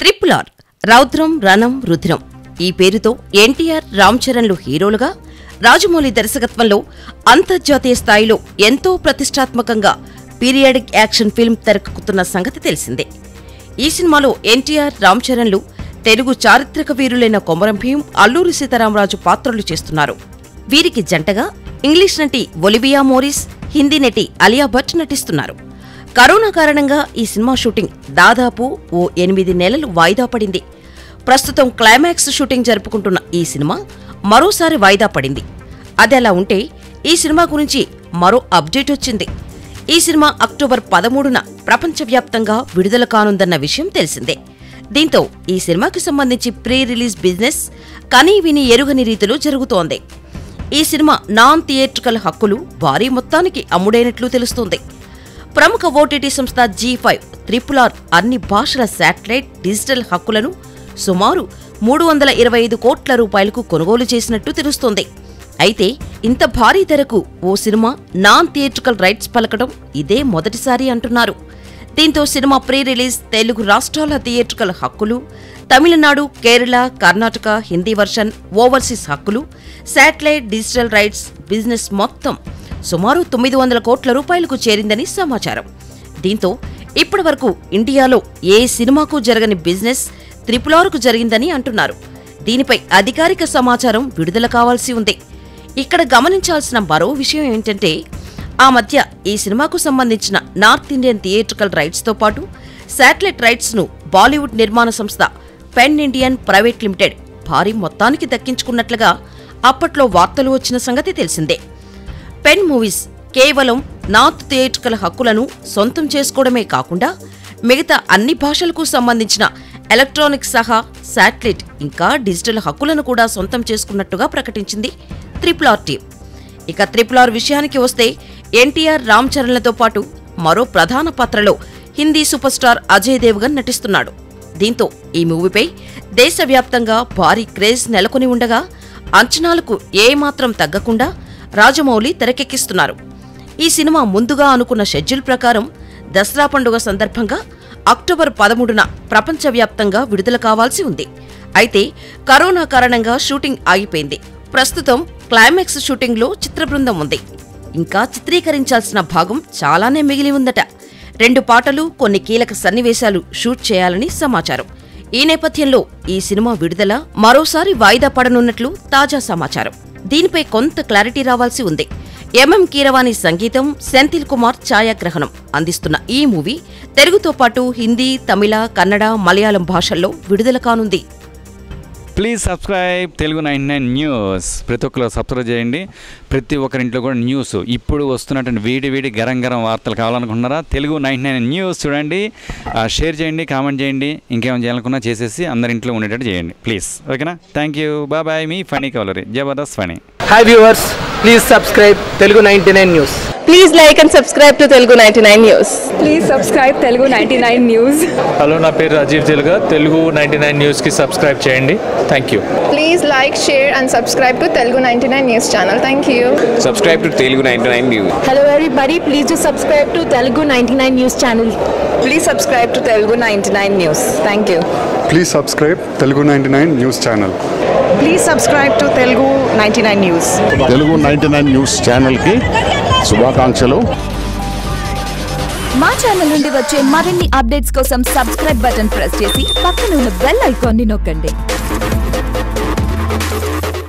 Triple R రౌద్రం రణం రుధిరం ఈ పేరుతో ఎన్టీఆర్ రామ్ చరణ్లు హీరోలుగా రాజమౌళి దర్శకత్వంలో అంతర్జాతీయ స్థాయిలో ఎంతో ప్రతిష్టాత్మకంగా పీరియాడిక్ యాక్షన్ ఫిల్మ్ తెరకెక్కుతున్న సంగతి తెలిసిందే ఈ సినిమాలో ఎన్టీఆర్ రామ్ చరణ్లు తెలుగు చారిత్రక వీరులైన కొమరం భీం అల్లూరి సీతారామరాజు పాత్రలు చేస్తున్నారు వీరికి జంటగా ఇంగ్లీష్ నటి ఒలివియా మోరిస్ హిందీ నటి అలియా భట్ నటిస్తున్నారు కరోనా కారణంగా ఈ సినిమా షూటింగ్ దాదాపు ఓ ఎనిమిది నెలలు వాయిదా పడింది ప్రస్తుతం క్లైమాక్స్ షూటింగ్ జరుపుకుంటున్న ఈ సినిమా మరోసారి వాయిదా పడింది అదెలా ఉంటే ఈ సినిమా గురించి మరో అప్డేట్ వచ్చింది ఈ సినిమా అక్టోబర్ పదమూడున ప్రపంచవ్యాప్తంగా విడుదల కానుందన్న విషయం తెలిసిందే దీంతో ఈ సినిమాకి సంబంధించి ప్రీ రిలీజ్ బిజినెస్ కనీ విని ఎరుగని రీతిలో జరుగుతోంది ఈ సినిమా నాన్ థియేట్రికల్ హక్కులు భారీ మొత్తానికి అమ్ముడైనట్లు తెలుస్తోంది ప్రముఖ ఓటీటీ సంస్థ జీ ఫైవ్ త్రిపుల్ ఆర్ అన్ని భాషల శాటిలైట్ డిజిటల్ హక్కులను సుమారు మూడు వందల ఇరవై ఐదు కోట్ల రూపాయలకు కొనుగోలు చేసినట్టు తెలుస్తోంది అయితే ఇంత భారీ ధరకు ఓ సినిమా నాన్ థియేట్రికల్ రైట్స్ పలకడం ఇదే మొదటిసారి అంటున్నారు దీంతో సినిమా ప్రీ రిలీజ్ తెలుగు రాష్ట్రాల థియేట్రికల్ హక్కులు తమిళనాడు కేరళ కర్ణాటక హిందీ వర్షన్ ఓవర్సీస్ హక్కులు శాటిలైట్ డిజిటల్ రైట్స్ బిజినెస్ మొత్తం సుమారు తొమ్మిది వందల కోట్ల రూపాయలకు చేరిందని సమాచారం దీంతో ఇప్పటివరకు ఇండియాలో ఏ సినిమాకు జరగని బిజినెస్ త్రిపులారుకు జరిగిందని అంటున్నారు దీనిపై అధికారిక సమాచారం విడుదల కావాల్సి ఉంది ఇక్కడ గమనించాల్సిన మరో విషయం ఏంటంటే ఆ మధ్య ఈ సినిమాకు సంబంధించిన నార్త్ ఇండియన్ థియేట్రికల్ రైట్స్తో పాటు శాటిలైట్ రైట్స్ను బాలీవుడ్ నిర్మాణ సంస్థ పెన్ ఇండియన్ ప్రైవేట్ లిమిటెడ్ భారీ మొత్తానికి దక్కించుకున్నట్లుగా అప్పట్లో వార్తలు వచ్చిన సంగతి తెలిసిందే పెన్ మూవీస్ కేవలం నార్త్ థియేట్రికల్ హక్కులను సొంతం చేసుకోవడమే కాకుండా మిగతా అన్ని భాషలకు సంబంధించిన ఎలక్ట్రానిక్స్ సహా శాటిలైట్ ఇంకా డిజిటల్ హక్కులను కూడా సొంతం చేసుకున్నట్టుగా ప్రకటించింది త్రిపుల్ ఆర్ టీం ఇక త్రిపుల్ ఆర్ విషయానికి వస్తే ఎన్టీఆర్ రామ్ చరణ్లతో పాటు మరో ప్రధాన పాత్రలో హిందీ సూపర్ స్టార్ అజయ్ దేవ్గన్ నటిస్తున్నాడు దీంతో ఈ మూవీపై దేశవ్యాప్తంగా భారీ క్రేజ్ నెలకొని ఉండగా అంచనాలకు ఏమాత్రం తగ్గకుండా రాజమౌళి తెరకెక్కిస్తున్నారు ఈ సినిమా ముందుగా అనుకున్న షెడ్యూల్ ప్రకారం దసరా పండుగ సందర్భంగా అక్టోబర్ పదమూడున ప్రపంచవ్యాప్తంగా విడుదల కావాల్సి ఉంది అయితే కరోనా కారణంగా షూటింగ్ ఆగిపోయింది ప్రస్తుతం క్లైమాక్స్ షూటింగ్లో చిత్ర బృందం ఉంది ఇంకా చిత్రీకరించాల్సిన భాగం చాలానే మిగిలి ఉందట రెండు పాటలు కొన్ని కీలక సన్నివేశాలు షూట్ చేయాలని సమాచారం ఈ నేపథ్యంలో ఈ సినిమా విడుదల మరోసారి వాయిదా పడనున్నట్లు తాజా సమాచారం దీనిపై కొంత క్లారిటీ రావాల్సి ఉంది ఎంఎం కీరవాణి సంగీతం సెంథిల్ కుమార్ ఛాయాగ్రహణం అందిస్తున్న ఈ మూవీ తెలుగుతో పాటు హిందీ తమిళ కన్నడ మలయాళం భాషల్లో విడుదల కానుంది please subscribe Telugu nine nine News ప్రతి ఒక్కరు సబ్స్క్రైబ్ చేయండి ప్రతి ఒక్కరింట్లో కూడా న్యూస్ ఇప్పుడు వస్తున్నటువంటి వేడి వేడి గరం గరం వార్తలు కావాలనుకుంటున్నారా తెలుగు నైన్ నైన్ న్యూస్ చూడండి ఆ, షేర్ చేయండి కామెంట్ చేయండి ఇంకేమైనా చేయాలనుకున్నా చేసేసి అందరి ఇంట్లో ఉండేటట్టు చేయండి ప్లీజ్ ఓకేనా థ్యాంక్ యూ బాయ్ బాయ్ మీ ఫనీ కవలరీ జబర్దస్త్ ఫనీ hi viewers please subscribe Telugu ninety nine News Please like and subscribe to Telugu 99 News. Please subscribe Telugu ninety nine News hello నా పేరు రాజీవ్ తెలుగా తెలుగు నైంటీ నైన్ న్యూస్కి సబ్స్క్రైబ్ చేయండి thank you Please like, share, and subscribe to Telugu 99 News channel. Thank you. subscribe to Telugu 99 News. Hello everybody, please do subscribe to Telugu 99 News channel. Please subscribe to Telugu ninety nine News thank you please subscribe Telugu ninety nine News channel please subscribe to Telugu ninety nine News Telugu ninety nine News ఛానల్కి శుభాకాంక్షలు మా channel నుండి వచ్చే మరిన్ని updates కోసం subscribe button press చేసి పక్కన ఉన్న బెల్ ఐకాన్ని నొక్కండి